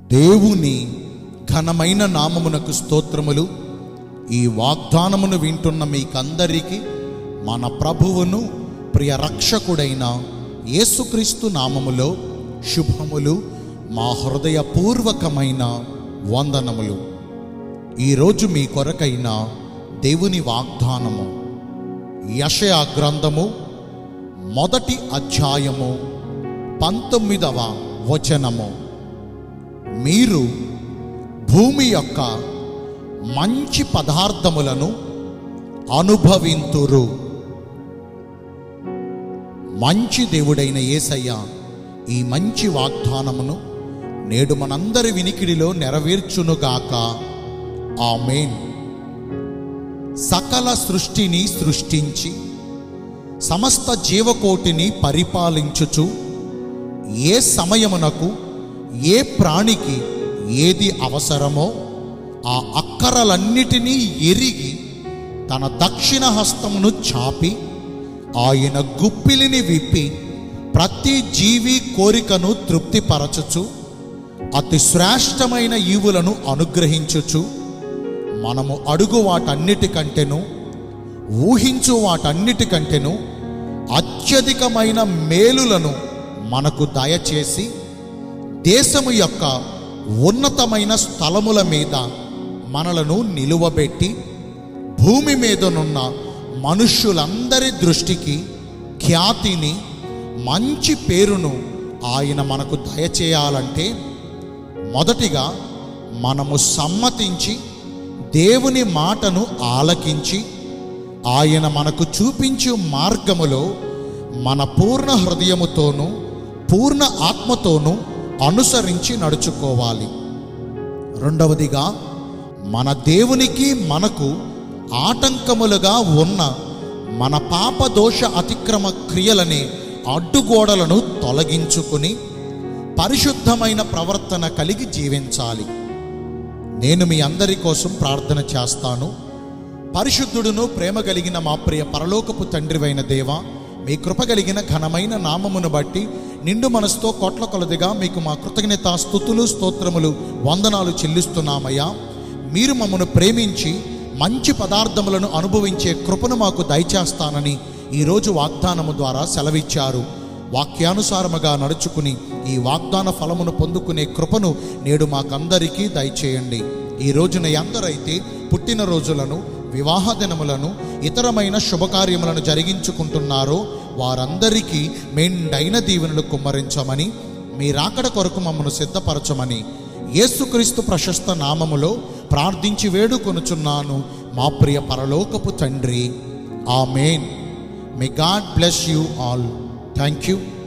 దేవుని ఘనమైన నామమునకు స్తోత్రములు ఈ వాగ్దానమును వింటున్న మీకందరికీ మన ప్రభువును ప్రియ రక్షకుడైన యేసుక్రీస్తు నామములో శుభములు మా హృదయపూర్వకమైన వందనములు ఈరోజు మీ కొరకైన దేవుని వాగ్దానము యషయా గ్రంథము మొదటి అధ్యాయము పంతొమ్మిదవ వచనము మీరు భూమి యొక్క మంచి పదార్థములను అనుభవింతురు మంచి దేవుడైన యేసయ్య ఈ మంచి వాగ్దానమును నేడు మనందరి వినికిడిలో నెరవేర్చునుగాక ఆమేన్ సకల సృష్టిని సృష్టించి సమస్త జీవకోటిని పరిపాలించుచు ఏ సమయమునకు ఏ ప్రాణికి ఏది అవసరమో ఆ అక్కరలన్నిటినీ ఎరిగి తన దక్షిణ హస్తమును చాపి ఆయన గుప్పిలిని విప్పి ప్రతి జీవి కోరికను తృప్తిపరచుచు అతి శ్రేష్టమైన ఈవులను అనుగ్రహించుచు మనము అడుగు వాటన్నిటికంటేను ఊహించు వాటన్నిటికంటేను అత్యధికమైన మేలులను మనకు దయచేసి దేశము యొక్క ఉన్నతమైన స్థలముల మీద మనలను నిలువబెట్టి భూమి మీదనున్న మనుష్యులందరి దృష్టికి ఖ్యాతిని మంచి పేరును ఆయన మనకు దయచేయాలంటే మొదటిగా మనము సమ్మతించి దేవుని మాటను ఆలకించి ఆయన మనకు చూపించు మార్గములో మన పూర్ణ హృదయముతోనూ పూర్ణ ఆత్మతోనూ అనుసరించి నడుచుకోవాలి రెండవదిగా మన దేవునికి మనకు ఆటంకములుగా ఉన్న మన పాప దోష అతిక్రమ క్రియలనే అడ్డుగోడలను తొలగించుకుని పరిశుద్ధమైన ప్రవర్తన కలిగి జీవించాలి నేను మీ అందరి కోసం ప్రార్థన చేస్తాను పరిశుద్ధుడును ప్రేమ కలిగిన మా ప్రియ పరలోకపు తండ్రివైన దేవ మీ కృప కలిగిన ఘనమైన నామమును బట్టి నిండు మనసుతో కోట్ల కొలదిగా మీకు మా కృతజ్ఞత స్థుతులు స్తోత్రములు వందనాలు చెల్లిస్తున్నామయ్యా మీరు మమ్మను ప్రేమించి మంచి పదార్థములను అనుభవించే కృపను మాకు దయచేస్తానని ఈరోజు వాగ్దానము ద్వారా సెలవిచ్చారు వాక్యానుసారముగా నడుచుకుని ఈ వాగ్దాన ఫలమును పొందుకునే కృపను నేడు మాకందరికీ దయచేయండి ఈ రోజున ఎందరైతే పుట్టినరోజులను వివాహ దినములను ఇతరమైన శుభకార్యములను జరిగించుకుంటున్నారో వారందరికీ మెండైన దీవెనలు కుమ్మరించమని మీ రాకడ కొరకు మమ్మను సిద్ధపరచమని యేసుక్రీస్తు ప్రశస్త నామములో ప్రార్థించి వేడుకొనుచున్నాను మా ప్రియ పరలోకపు తండ్రి amen may God bless you all thank you